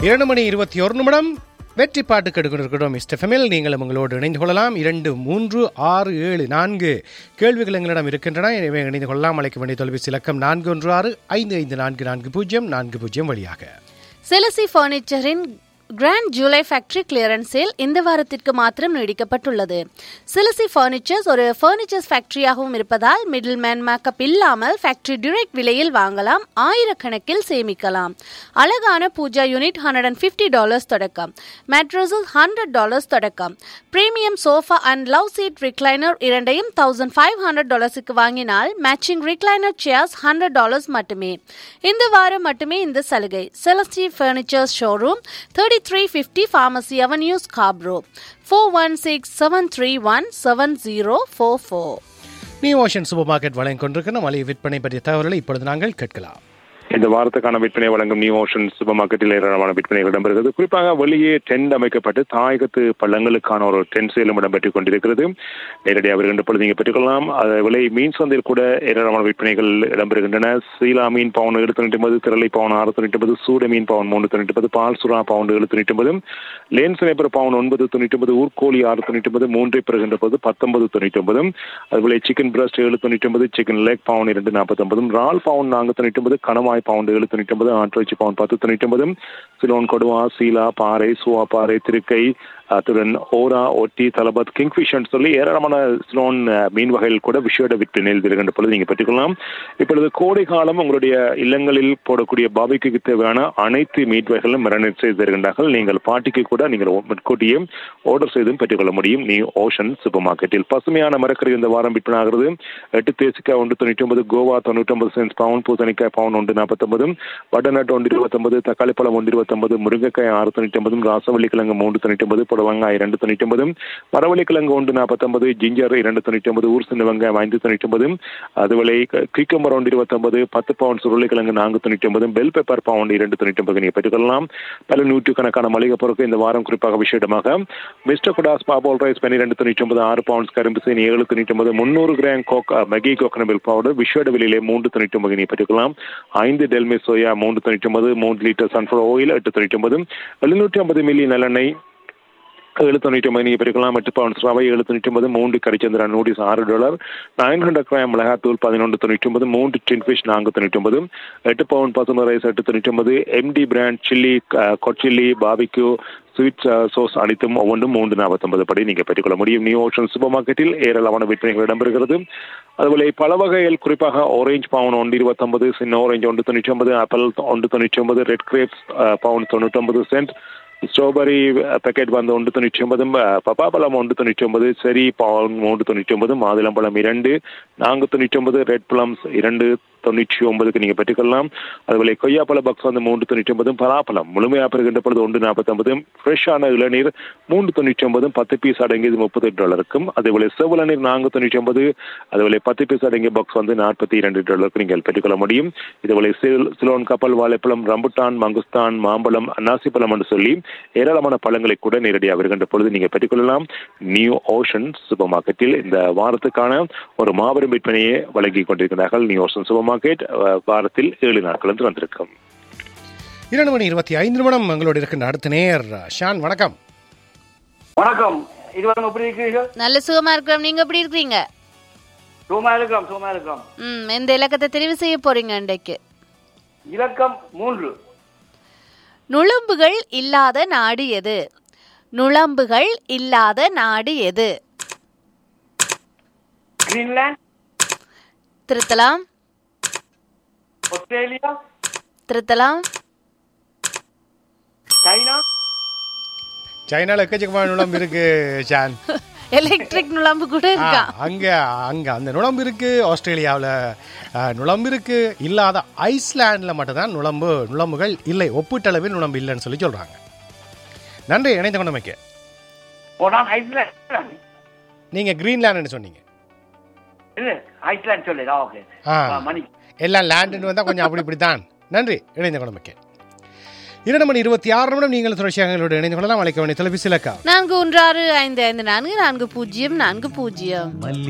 இரண்டு மணி இருபத்தி ஒரு நிமிடம் வெற்றி பாட்டு கெடுக்கின்றோம் இஸ்டெஃபமில் நீங்களும் உங்களோடு இணைந்து கொள்ளலாம் இரண்டு மூன்று ஆறு ஏழு நான்கு கேள்விகள் எங்களிடம் இருக்கின்றன எனவே இணைந்து கொள்ளலாம் அழைக்க வேண்டிய தொலைபேசி இலக்கம் நான்கு ஒன்று ஆறு ஐந்து ஐந்து நான்கு நான்கு பூஜ்ஜியம் நான்கு பூஜ்ஜியம் வழியாக செலசி பர்னிச்சரின் grand July factory clearance sale இந்த வாரத்திற்கு மாத்திரம் நீடிக்கப்பட்டுள்ளது சிலசி ஃபர்னிச்சர்ஸ் ஒரு ஃபர்னிச்சர்ஸ் ஃபேக்டரியாகவும் இருப்பதால் மிடில் மேன் மேக்கப் இல்லாமல் ஃபேக்டரி டிரெக்ட் விலையில் வாங்கலாம் ஆயிரக்கணக்கில் சேமிக்கலாம் அழகான pooja unit hundred and fifty dollars தொடக்கம் மேட்ரஸஸ் ஹண்ட்ரட் டாலர்ஸ் தொடக்கம் premium sofa and love seat recliner இரண்டையும் தௌசண்ட் ஃபைவ் ஹண்ட்ரட் டாலர்ஸுக்கு வாங்கினால் matching recliner chairs hundred dollars மட்டுமே இந்த வாரம் மட்டுமே இந்த சலுகை Celesty furnitures showroom thirty three fifty pharmacy avenue Scarborough four one six seven three one seven zero four four new ocean super supermarket வழங்கிக் கொண்டிருக்கிற மளிகை விற்பனை பற்றிய தகவல்களை இப்பொழுது நாங்கள் கேட்கலாம் இந்த வாரத்துக்கான விற்பனை வழங்கும் நியூ ஓஷன் சூப்பர் மார்க்கெட்டில் ஏராளமான விற்பனைகள் இடம்பெறுகிறது குறிப்பாக வெளியே டென்ட் அமைக்கப்பட்டு தாயகத்து பள்ளங்களுக்கான ஒரு டென்ட் சேலம் இடம்பெற்றுக் கொண்டிருக்கிறது நேரடியாக வருகின்ற பொழுது நீங்கள் பெற்றுக்கொள்ளலாம் அது விலை மீன் சந்தையில் கூட ஏராளமான விற்பனைகள் இடம்பெறுகின்றன சீலா மீன் பவுன் ஏழு தொண்ணூற்றி ஒன்பது திரளை பவுன் ஆறு தொண்ணூற்றி ஒன்பது சூட மீன் பவுன் மூணு தொண்ணூற்றி ஒன்பது பால் சுறா பவுன் ஏழு தொண்ணூற்றி ஒன்பது லேன்ஸ் நேப்பர் பவுன் ஒன்பது தொண்ணூற்றி ஒன்பது ஊர்கோழி ஆறு தொண்ணூற்றி ஒன்பது மூன்றை பெறுகின்ற போது பத்தொன்பது தொண்ணூற்றி ஒன்பது அதுபோல சிக்கன் பிரஸ்ட் ஏழு தொண்ணூற்றி ஒன்பது சிக்கன் லெக் பவுன் இரண்டு நாற்பத்தொன்பது ரால் பவுன் நான்கு தொண்ணூற்றி ஒன்பது கணவாய் பவுண்ட் ஏழு தொண்ணூற்றி ஒன்பது ஆட்டிறைச்சி பவுன் பத்து தொண்ணூற்றி ஒன்பது சிலோன் கொடுவா சீலா பாறை சுவா பாறை திருக்கை அத்துடன் ஓரா ஒட்டி தலபத் கிங்ஃபிஷன் சொல்லி ஏராளமான ஸ்லோன் மீன் வகைகள் கூட விஷயோட விற்பனையில் வருகின்ற பொழுது நீங்கள் பெற்றுக்கொள்ளலாம் இப்பொழுது கோடை காலம் உங்களுடைய இல்லங்களில் போடக்கூடிய பாபிக்கு தேவையான அனைத்து மீட் வகைகளும் மரணம் செய்து தருகின்றார்கள் நீங்கள் பாட்டிக்கு கூட நீங்கள் முன்கூட்டியே ஆர்டர் செய்தும் பெற்றுக்கொள்ள முடியும் நீ ஓஷன் சூப்பர் மார்க்கெட்டில் பசுமையான மரக்கறி இந்த வாரம் விற்பனை ஆகிறது எட்டு தேசிக்காய் ஒன்று தொண்ணூற்றி ஒன்பது கோவா தொண்ணூற்றி ஒன்பது சென்ஸ் பவுன் பூசணிக்காய் பவுன் ஒன்று நாற்பத்தொன்பது வடநாட்டு ஒன்று இருபத்தொன்பது தக்காளி பழம் ஒன்று இருபத்தொன்பது முருங்கைக்காய் ஆறு தொண்ணூற்றி ஒன்பது ராசவள்ளி கிழங்கு மூன்று தொண்ணூற்றி ஒன்பது புடவங்காய் இரண்டு தொண்ணூற்றி ஒன்பது மரவள்ளி கிழங்கு ஒன்று நாற்பத்தொன்பது ஜிஞ்சர் இரண்டு தொண்ணூற்றி ஒன்பது ஊர் சின்ன வெங்காயம் ஐந்து தொண்ணூற்றி ஒன்பது அதுவரை கிக்கம்பர் ஒன்று இருபத்தொன்பது பத்து பவுண்ட் சுருளை கிழங்கு நான்கு தொண்ணூற்றி ஒன்பது பெல் பெப்பர் பவுண்ட் இரண்டு தொண்ணூற்றி ஒன்பது நீங்கள் பெற்றுக்கொள்ளலாம் பல நூற்றுக்கணக்கான மளிகை பொருட்கள் இந்த வாரம் குறிப்பாக விசேடமாக மிஸ்டர் குடாஸ் பாபோல் ரைஸ் பன்னிரெண்டு தொண்ணூற்றி ஒன்பது ஆறு பவுண்ட்ஸ் கரும்பு சீனி ஏழு தொண்ணூற்றி ஒன்பது முந்நூறு கிராம் கோக் மெகி கோகனட் மில்க் பவுடர் விஷேட விலையிலே மூன்று தொண்ணூற்றி ஒன்பது நீங்கள் பெற்றுக்கொள்ளலாம் ஐந்து டெல்மி சோயா மூன்று தொண்ணூற்றி ஒன்பது மூன்று லிட்டர் சன்ஃப்ளவர் ஆயில் எட்டு தொண்ணூற்றி ஒன்பது எழுநூற்றி ஐம்பது மில்லி நல்லெண்ணெய் ஏழு தொண்ணூற்றி ஒன்பது நீங்கள் பெருக்கலாம் எட்டு பவுண்ட்ஸ் ரவை ஏழு தொண்ணூற்றி ஒன்பது மூன்று கரிச்சந்திரன் நூடிஸ் ஆறு டாலர் நைன் ஹண்ட்ரட் கிராம் மிளகாத்தூள் பதினொன்று தொண்ணூற்றி ஒன்பது மூன்று டின் ஃபிஷ் நான்கு தொண்ணூற்றி ஒன்பது எட்டு பவுண்ட் பசுமை ரைஸ் எட்டு தொண்ணூற்றி ஒன்பது எம்டி பிராண்ட் சில்லி கொச்சில்லி பாபிக்யூ ஸ்வீட் சோஸ் அனைத்தும் ஒவ்வொன்றும் மூன்று நாற்பத்தொன்பது படி நீங்கள் பெற்றுக்கொள்ள முடியும் நியூ ஓஷன் சூப்பர் மார்க்கெட்டில் ஏராளமான விற்பனைகள் இடம்பெறுகிறது அதுபோல பல வகைகள் குறிப்பாக ஆரஞ்சு பவுன் ஒன்று இருபத்தொன்பது சின்ன ஆரஞ்சு ஒன்று தொண்ணூற்றி ஒன்பது ஆப்பிள் ஒன்று தொண்ணூற்றி ஒன்பது ரெட் கிரேப்ஸ் பவுன் தொண்ணூற்றொன்பது சென்ட் ஸ்ட்ராபெரி பேக்கெட் வந்து ஒன்று தொண்ணூற்றி ஒன்பது பப்பாப்பழம் ஒன்று தொண்ணூற்றி ஒன்பது செரி பவுன் மூன்று தொண்ணூற்றி ஒன்பது மாதுளம்பழம் இரண்டு நான்கு தொண்ணூற்றி ஒன்பது ரெட் பிளம்ஸ் இரண்டு தொண்ணூற்றி ஒன்பதுக்கு நீங்கள் பெற்றுக்கொள்ளலாம் அதுபோல கொய்யாப்பழ பாக்ஸ் வந்து மூன்று தொண்ணூற்றி ஒன்பது பலாப்பழம் முழுமையாக பெறுகின்ற பொழுது ஒன்று நாற்பத்தொன்பது ஃப்ரெஷ்ஷான இளநீர் மூன்று தொண்ணூற்றி ஒன்பது பத்து பீஸ் அடங்கியது முப்பது டாலருக்கும் அதேபோல செவ்வளநீர் நான்கு தொண்ணூற்றி ஒன்பது அதுபோல பத்து பீஸ் அடங்கிய பாக்ஸ் வந்து நாற்பத்தி இரண்டு டாலருக்கு நீங்கள் பெற்றுக்கொள்ள முடியும் இதுபோல சிலோன் கப்பல் வாழைப்பழம் ரம்புட்டான் மங்குஸ்தான் மாம்பழம் அன்னாசி பழம் என்று சொல்லி ஏராளமான பழங்களை கூட நேரடியாக வருகின்ற பொழுது நீங்கள் பெற்றுக்கொள்ளலாம் நியூ ஓஷன் சூப்பர் மார்க்கெட்டில் இந்த வாரத்துக்கான ஒரு மாபெரும் விற்பனையை வழங்கி கொண்டிருக்கிறார்கள் நியூ ஓஷன் சூப்பர் மார்க்கெட் வாரத்தில் ஏழு நாட்கள் என்று வந்திருக்கும் இரண்டு மணி இருபத்தி ஐந்து நிமிடம் எங்களோடு இருக்கின்ற அடுத்த நேர் ஷான் வணக்கம் வணக்கம் இருவரும் எப்படி இருக்கிறீர்கள் நல்ல சுகமா இருக்கிறோம் நீங்க எப்படி இருக்கீங்க சும்மா இருக்கிறோம் சும்மா இருக்கிறோம் ம் எந்த இலக்கத்தை தெரிவு செய்ய போறீங்க இன்றைக்கு இலக்கம் மூன்று நுழம்புகள் இல்லாத நாடு எது நுழம்புகள் இல்லாத நாடு எது கிரீன்லாந்து திருத்தலாம் ஆஸ்திரேலியா திருத்தலாம் சைனா சைனால எக்கச்சக்கமான நுழம்பு இருக்கு ஷான் எலக்ட்ரிக் நுழம்பு கூட ஆ, இருக்கா அங்க அங்க அந்த நுழம்பு இருக்கு ஆஸ்திரேலியாவில் நுழம்பு இருக்கு இல்லாத ஐஸ்லாண்ட்ல மட்டும்தான் நுழம்பு நுழம்புகள் இல்லை ஒப்பீட்டளவில் நுழம்பு இல்லைன்னு சொல்லி சொல்றாங்க நன்றி இணைந்த கொண்டமைக்கு ஓ நான் ஐஸ்லாந்து நீங்க கிரீன்லாண்டுன்னு சொன்னீங்க இல்ல ஐஸ்லாந்து சொல்லு ஓகே ஆ மணி எல்லாம் லேண்டுன்னு வந்தால் கொஞ்சம் அப்படி இப்படி தான் நன்றி இணைந்த கொண்டமைக்கு இரண்டு மணி இருபத்தி ஆறு நிமிடம் நீங்கள் தொடர்ச்சியாக எங்களோடு இணைந்து கொள்ளலாம் அழைக்க வேண்டிய தொலைபேசி இலக்கா நான்கு ஒன்று ஆறு ஐந்து ஐந்து நான்கு நான்கு பூஜ்ஜியம் நான்கு பூஜ்ஜியம்